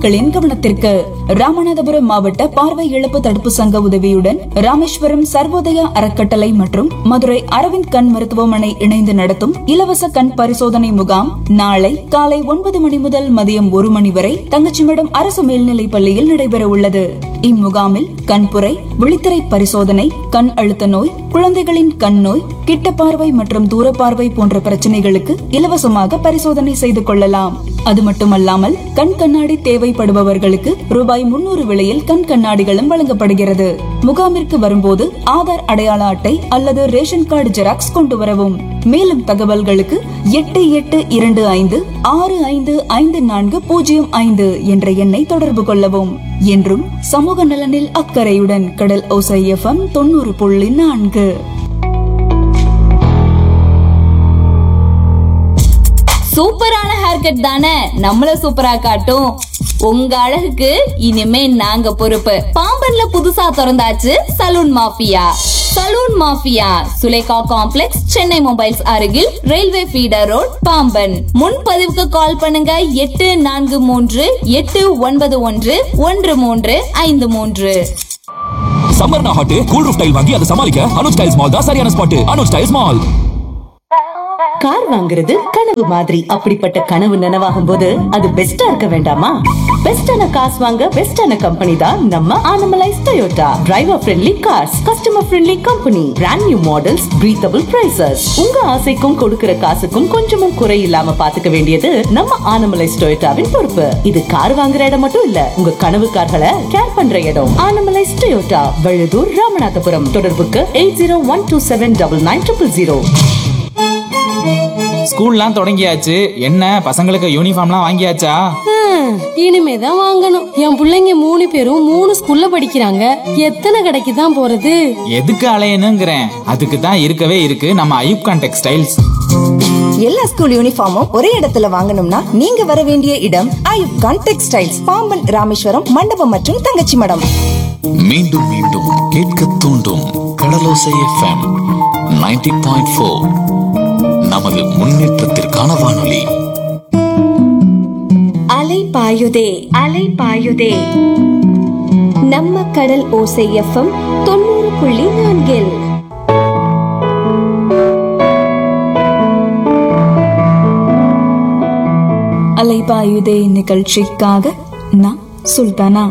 மக்களின் கவனத்திற்கு ராமநாதபுரம் மாவட்ட பார்வை இழப்பு தடுப்பு சங்க உதவியுடன் ராமேஸ்வரம் சர்வோதயா அறக்கட்டளை மற்றும் மதுரை அரவிந்த் கண் மருத்துவமனை இணைந்து நடத்தும் இலவச கண் பரிசோதனை முகாம் நாளை காலை ஒன்பது மணி முதல் மதியம் ஒரு மணி வரை தங்கச்சிமடம் அரசு மேல்நிலைப் பள்ளியில் நடைபெற உள்ளது இம்முகாமில் கண்புரை விழித்திரை பரிசோதனை கண் அழுத்த நோய் குழந்தைகளின் கண் நோய் கிட்ட பார்வை மற்றும் தூர பார்வை போன்ற பிரச்சனைகளுக்கு இலவசமாக பரிசோதனை செய்து கொள்ளலாம் அது மட்டுமல்லாமல் கண் கண்ணாடி தேவைப்படுபவர்களுக்கு ரூபாய் முன்னூறு விலையில் கண் கண்ணாடிகளும் வழங்கப்படுகிறது முகாமிற்கு வரும்போது ஆதார் அடையாள அட்டை அல்லது ரேஷன் கார்டு ஜெராக்ஸ் கொண்டு வரவும் மேலும் தகவல்களுக்கு எட்டு எட்டு இரண்டு ஐந்து ஆறு ஐந்து ஐந்து நான்கு பூஜ்ஜியம் ஐந்து என்ற எண்ணை தொடர்பு கொள்ளவும் என்றும் சமூக நலனில் அக்கறையுடன் கடல் ஓசை எஃப்எம் தொண்ணூறு புள்ளி நான்கு சூப்பரான ஹேர் கட் தானே நம்மள சூப்பரா காட்டும் உங்க அழகுக்கு இனிமே நாங்க பொறுப்பு பாம்பன்ல புதுசா திறந்தாச்சு saloon mafia saloon mafia Sulekha complex Chennai mobiles அருகில் ரயில்வே ஃபீடர் ரோட் பாம்பன் முன்பதிவுக்கு கால் பண்ணுங்க எட்டு நான்கு மூன்று எட்டு ஒன்பது ஒன்று ஒன்று மூன்று ஐந்து மூன்று சம்மர்னா ஹாட் கூல் ரூஃப் டைல் வாங்கி அதை சமாளிக்க அனுஜ் டைல்ஸ் மால் தான் சரியான spot Anuj tiles mall car வாங்குறது கனவு மாதிரி அப்படிப்பட்ட கனவு நனவாகும் போது அது பெஸ்டா இருக்க வேண்டாமா பெஸ்டான காசு வாங்க பெஸ்டான கம்பெனி தான் நம்ம Anamallais Toyota driver friendly cars customer friendly company brand new models breathable prices உங்க ஆசைக்கும் கொடுக்கிற காசுக்கும் கொஞ்சமும் குறை இல்லாம பாத்துக்க வேண்டியது நம்ம ஆனமலைஸ் டொயோட்டாவின் பொறுப்பு இது கார் வாங்குற இடம் மட்டும் இல்ல உங்க கனவு கார்களை கேர் பண்ற இடம் ஆனமலைஸ் டொயோட்டா வழுதூர் ராமநாதபுரம் தொடர்புக்கு eight zero one two seven double nine triple zero ஸ்கூல்லாம் தொடங்கியாச்சு என்ன பசங்களுக்கு யூனிஃபார்ம்லாம் வாங்கியாச்சா ஹம், இனிமேதான் வாங்கணும் என் புள்ளைங்க மூணு பேரும் மூணு ஸ்கூல்ல படிக்கிறாங்க எத்தனை கடைக்கு தான் போறது எதுக்கு அலையணுங்கிறேன் அதுக்கு தான் இருக்கவே இருக்கு நம்ம ஐயூப்கான் டெக்ஸ்டைல்ஸ் எல்லா ஸ்கூல் யூனிஃபார்மும் ஒரே இடத்துல வாங்கணும்னா நீங்க வர வேண்டிய இடம் ஐயூப் கான் டெக்ஸ்டைல்ஸ் பாம்பன் ராமேஸ்வரம் மண்டபம் மற்றும் தங்கச்சி மடம் மீண்டும் மீண்டும் கேட்க தூண்டும் கடலோசை எஃப்எம் 90.4 பாயிண்ட் நமது முன்னேற்றத்திற்கான வானொலி அலை பாயுதே அலை பாயுதே நம்ம கடல் ஓசை எஃப்எம் தொண்ணூறு புள்ளி நான்கில் அலைபாயுதே நிகழ்ச்சிக்காக நான் சுல்தானா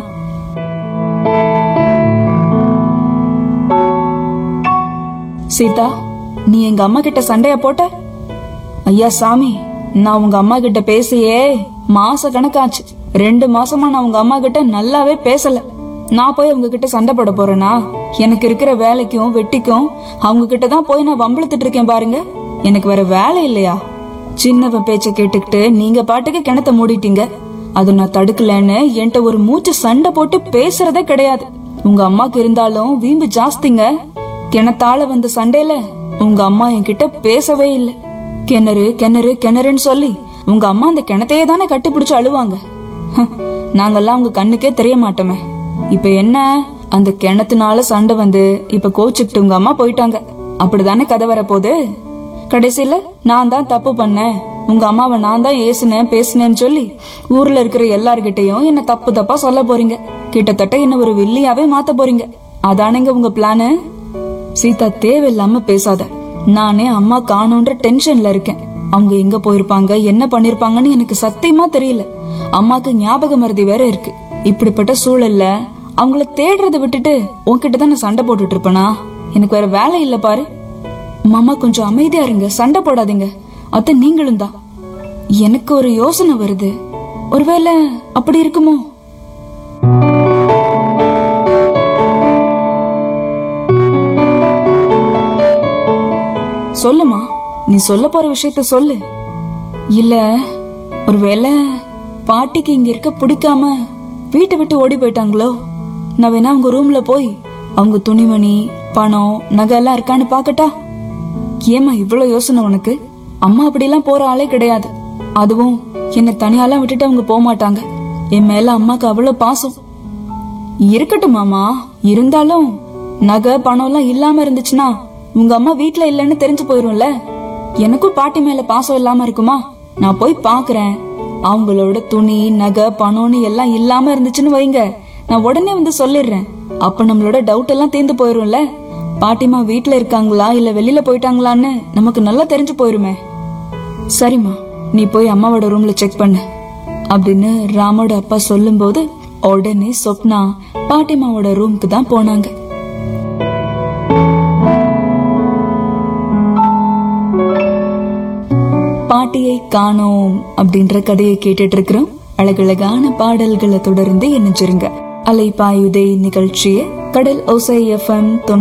சீதா நீ எங்க அம்மா கிட்ட சண்டைய போட்ட ஐயா சாமி நான் உங்க அம்மா கிட்ட பேசியே மாச கணக்காச்சு ரெண்டு மாசமா நான் உங்க அம்மா கிட்ட நல்லாவே பேசல நான் போய் அவங்க கிட்ட சண்டை போட போறேனா எனக்கு இருக்கிற வேலைக்கும் வெட்டிக்கும் அவங்க கிட்ட தான் போய் நான் வம்பிழுத்துட்டு இருக்கேன் பாருங்க எனக்கு வேற வேலை இல்லையா சின்னவன் பேச்ச கேட்டுக்கிட்டு நீங்க பாட்டுக்கு கிணத்த மூடிட்டீங்க அது நான் தடுக்கலன்னு என்கிட்ட ஒரு மூச்சு சண்டை போட்டு பேசுறதே கிடையாது உங்க அம்மாக்கு இருந்தாலும் வீம்பு ஜாஸ்திங்க கிணத்தால வந்த சண்டையில உங்க அம்மா என்கிட்ட பேசவே இல்லை கிணறு கிணறு கிணறுன்னு சொல்லி உங்க அம்மா அந்த கிணத்தையே தானே கட்டிப்பிடிச்சு அழுவாங்க ஹம், நாங்கெல்லாம் உங்க கண்ணுக்கே தெரிய மாட்டோமே இப்ப என்ன அந்த கிணத்துனால சண்டை வந்து இப்ப கோச்சுக்கிட்டு உங்க அம்மா போயிட்டாங்க அப்படிதானே கதை வரப்போகுது கடைசியில நான் தான் தப்பு பண்ணேன் உங்க அம்மாவை நான் தான் ஏசுனேன் பேசுனேன்னு சொல்லி ஊர்ல இருக்கிற எல்லார்கிட்டயும் என்ன தப்பு தப்பா சொல்ல போறீங்க கிட்டத்தட்ட என்ன ஒரு வில்லியாவே மாத்த போறீங்க அதானேங்க உங்க பிளானு சீதா தேவையில்லாம பேசாத நானே அம்மா காணோன்ற டென்ஷன்ல இருக்கேன் அவங்க எங்க போயிருப்பாங்க என்ன பண்ணிருப்பாங்கன்னு எனக்கு சத்தியமா தெரியல அம்மாக்கு ஞாபக மருதி வேற இருக்கு இப்படிப்பட்ட சூழல்ல அவங்கள தேடுறத விட்டுட்டு உன்கிட்ட தான் நான் சண்டை போட்டுட்டு இருப்பேனா எனக்கு வேற வேலை இல்ல பாரு மாமா கொஞ்சம் அமைதியா இருங்க சண்டை போடாதீங்க அத்த நீங்களும் தான் எனக்கு ஒரு யோசனை வருது ஒருவேளை அப்படி இருக்குமோ சொல்லுமா நீ சொல்ல போற விஷயத்த சொல்லு இல்ல ஒருவேளை பாட்டிக்கு இங்க இருக்க பிடிக்காம வீட்டை விட்டு ஓடி போயிட்டாங்களோ நான் வேணா அவங்க ரூம்ல போய் அவங்க துணிமணி பணம் நகை எல்லாம் இருக்கான்னு பாக்கட்டா ஏமா இவ்வளவு யோசனை உனக்கு அம்மா அப்படிலாம் போற ஆளே கிடையாது அதுவும் என்னை தனியாலாம் விட்டுட்டு அவங்க போக மாட்டாங்க என் மேல அம்மாக்கு அவ்வளவு பாசம் இருக்கட்டும் மாமா இருந்தாலும் நகை பணம் எல்லாம் இல்லாம இருந்துச்சுன்னா உங்க அம்மா வீட்ல இல்லைன்னு தெரிஞ்சு போயிரும்ல எனக்கும் பாட்டி மேல பாசம் இல்லாம இருக்குமா நான் போய் பாக்குறேன் அவங்களோட துணி நகை பணம்னு எல்லாம் இல்லாம இருந்துச்சுன்னு வைங்க நான் உடனே வந்து சொல்லிடுறேன் அப்ப நம்மளோட டவுட் எல்லாம் தீர்ந்து போயிரும்ல பாட்டிமா வீட்ல இருக்காங்களா இல்ல வெளியில போயிட்டாங்களான்னு நமக்கு நல்லா தெரிஞ்சு போயிருமே சரிம்மா நீ போய் அம்மாவோட ரூம்ல செக் பண்ணு அப்படின்னு ராமோட அப்பா சொல்லும்போது உடனே சொப்னா பாட்டிமாவோட ரூமுக்கு தான் போனாங்க பாட்டியை காணோம் அப்படின்ற கதையை கேட்டுட்டு இருக்கிறோம் அழகழகான பாடல்களை தொடர்ந்து இணைஞ்சிருங்க அலைப்பாயுதை நிகழ்ச்சியை கடல் ஓசை எஃப்எம்